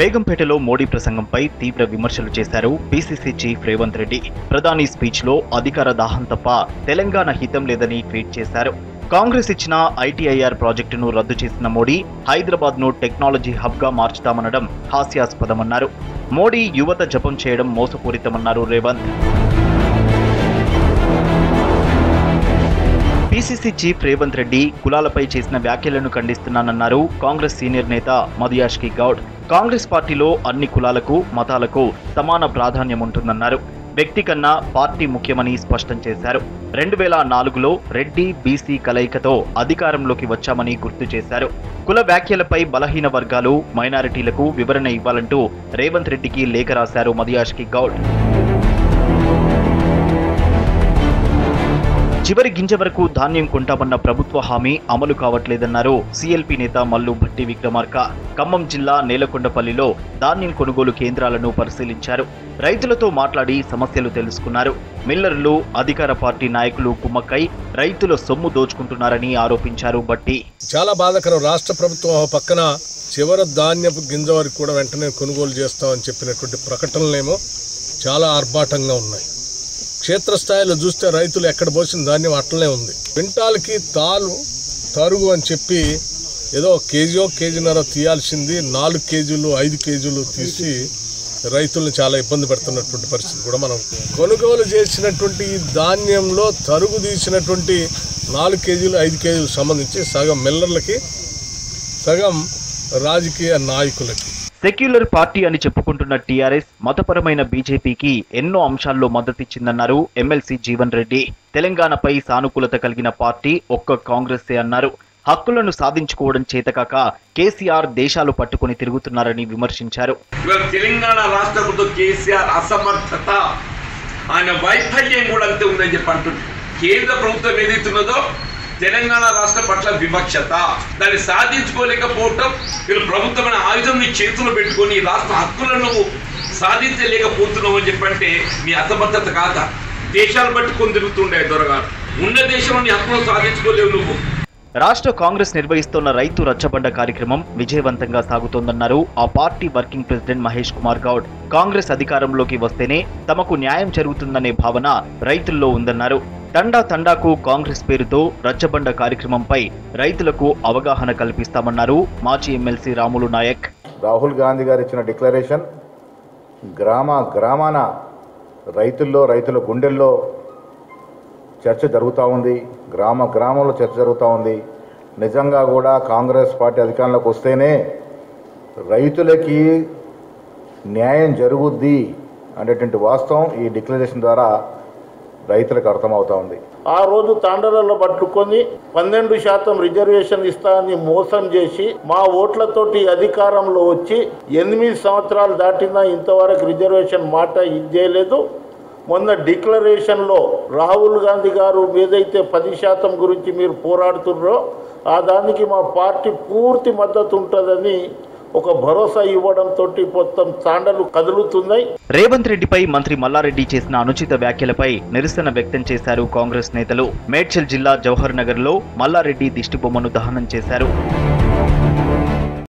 బేగంపేటలో మోడీ ప్రసంగంపై తీవ్ర విమర్శలు చేశారు పీసీసీ చీఫ్ రేవంత్ రెడ్డి ప్రధాని స్పీచ్లో అధికార దాహం తప్ప తెలంగాణ హితం లేదని ట్వీట్ చేశారు కాంగ్రెస్ ఇచ్చిన ఐటీఐఆర్ ప్రాజెక్టును రద్దు చేసిన మోడీ హైదరాబాద్ ను టెక్నాలజీ హబ్ గా మార్చుతామనడం హాస్యాస్పదమన్నారు మోడీ యువత జపం చేయడం మోసపూరితమన్నారు రేవంత్ పీసీసీ చీఫ్ రేవంత్ రెడ్డి కులాలపై చేసిన వ్యాఖ్యలను ఖండిస్తున్నానన్నారు కాంగ్రెస్ సీనియర్ నేత మధుయాష్కి గౌడ్ కాంగ్రెస్ పార్టీలో అన్ని కులాలకు మతాలకు సమాన ప్రాధాన్యం ఉంటుందన్నారు వ్యక్తి కన్నా పార్టీ ముఖ్యమని స్పష్టం చేశారు రెండు వేల నాలుగులో రెడ్డి బీసీ కలయికతో అధికారంలోకి వచ్చామని గుర్తు చేశారు కుల వ్యాఖ్యలపై బలహీన వర్గాలు మైనారిటీలకు వివరణ ఇవ్వాలంటూ రేవంత్ రెడ్డికి లేఖ రాశారు మధుయాష్కి గౌడ్ చివరి గింజ వరకు ధాన్యం కొంటామన్న ప్రభుత్వ హామీ అమలు కావట్లేదన్నారు సీఎల్పీ నేత మల్లు భట్టి విక్రమార్క ఖమ్మం జిల్లా నేలకొండపల్లిలో ధాన్యం కొనుగోలు కేంద్రాలను పరిశీలించారు రైతులతో మాట్లాడి సమస్యలు తెలుసుకున్నారు మిల్లర్లు అధికార పార్టీ నాయకులు కుమ్మక్కై రైతుల సొమ్ము దోచుకుంటున్నారని ఆరోపించారు భట్టి చాలా బాధాకరం రాష్ట్ర ప్రభుత్వం ఆ పక్కన చివరి ధాన్యపు గింజ వరకు కూడా వెంటనే కొనుగోలు చేస్తామని చెప్పినటువంటి ప్రకటనలేమో చాలా ఆర్భాటంగా ఉన్నాయి క్షేత్రస్థాయిలో చూస్తే రైతులు ఎక్కడ పోసిన ధాన్యం అట్లనే ఉంది క్వింటాల్కి తాలు తరుగు అని చెప్పి ఏదో కేజీయో కేజీన్నర తీయాల్సింది నాలుగు కేజీలు ఐదు కేజీలు తీసి రైతులను చాలా ఇబ్బంది పెడుతున్నటువంటి పరిస్థితి కూడా మనం కొనుగోలు చేసినటువంటి ఈ ధాన్యంలో తరుగు తీసినటువంటి నాలుగు కేజీలు ఐదు కేజీలు సంబంధించి సగం మిల్లర్లకి సగం రాజకీయ నాయకులకి సెక్యులర్ పార్టీ అని చెప్పుకుంటున్న టీఆర్ఎస్ మతపరమైన బీజేపీకి ఎన్నో అంశాల్లో మద్దతిచ్చిందన్నారు ఎమ్మెల్సీ జీవన్ రెడ్డి తెలంగాణపై సానుకూలత కలిగిన పార్టీ ఒక్క కాంగ్రెసే అన్నారు హక్కులను సాధించుకోవడం చేతకాక కేసీఆర్ దేశాలు పట్టుకుని తిరుగుతున్నారని విమర్శించారు ఇవాళ తెలంగాణ రాష్ట్ర ప్రభుత్వం కేసీఆర్ అసమర్థత ఆయన వైఫల్యం కూడా అంతే ఉందని చెప్పి అంటుంది కేంద్ర ప్రభుత్వం ఏదైతున్నదో తెలంగాణ రాష్ట్రం పట్ల వివక్షత దాన్ని సాధించుకోలేకపోవటం వీళ్ళు ప్రభుత్వమైన ఆయుధం నీ చేతులు పెట్టుకొని ఈ రాష్ట్ర హక్కులను నువ్వు సాధించలేకపోతున్నావు అని చెప్పంటే మీ అసమర్థత కాదా దేశాలు పట్టుకొని తిరుగుతుండే దొరగారు ఉన్న దేశంలో నీ హక్కులను సాధించుకోలేవు నువ్వు రాష్ట్ర కాంగ్రెస్ నిర్వహిస్తున్న రైతు రచ్చబండ కార్యక్రమం విజయవంతంగా సాగుతోందన్నారు ఆ party working president Mahesh Kumar Goud Congress అధికారంలోకి వస్తేనే తమకు న్యాయం జరుగుతుందనే భావన రైతుల్లో ఉందన్నారు తండా తండాకు కాంగ్రెస్ పేరుతో రచ్చబండ కార్యక్రమంపై రైతులకు అవగాహన కల్పిస్తామన్నారు మాజీ ఎమ్మెల్సీ రాములు నాయక్ రాహుల్ గాంధీ గారు ఇచ్చిన డిక్లరేషన్ గ్రామ గ్రామాన రైతుల్లో రైతుల గుండెల్లో చర్చ జరుగుతూ ఉంది గ్రామ గ్రామంలో చర్చ జరుగుతూ ఉంది నిజంగా కూడా కాంగ్రెస్ పార్టీ అధికారంలోకి వస్తేనే రైతులకి న్యాయం జరుగుద్ది అనేటువంటి వాస్తవం ఈ డిక్లరేషన్ ద్వారా రైతులకు అర్థమవుతా ఉంది ఆ రోజు తాండలలో పట్టుకొని పన్నెండు శాతం రిజర్వేషన్ ఇస్తా అని మోసం చేసి మా ఓట్లతోటి అధికారంలో వచ్చి ఎనిమిది సంవత్సరాలు దాటినా ఇంతవరకు రిజర్వేషన్ మాట ఇచ్చేయలేదు మొన్న డిక్లరేషన్లో రాహుల్ గాంధీ గారు ఏదైతే పది శాతం గురించి మీరు పోరాడుతున్నారో ఆ దానికి మా పార్టీ పూర్తి మద్దతు ఉంటుందని ఒక భరోసా ఇవ్వడంతో మొత్తం తాండలు కదులుతున్నాయి రేవంత్ రెడ్డిపై మంత్రి మల్లారెడ్డి చేసిన అనుచిత వ్యాఖ్యలపై నిరసన వ్యక్తం చేశారు కాంగ్రెస్ నేతలు మేడ్చల్ జిల్లా జవహర్ నగర్ లో మల్లారెడ్డి దిష్టిబొమ్మను దహనం చేశారు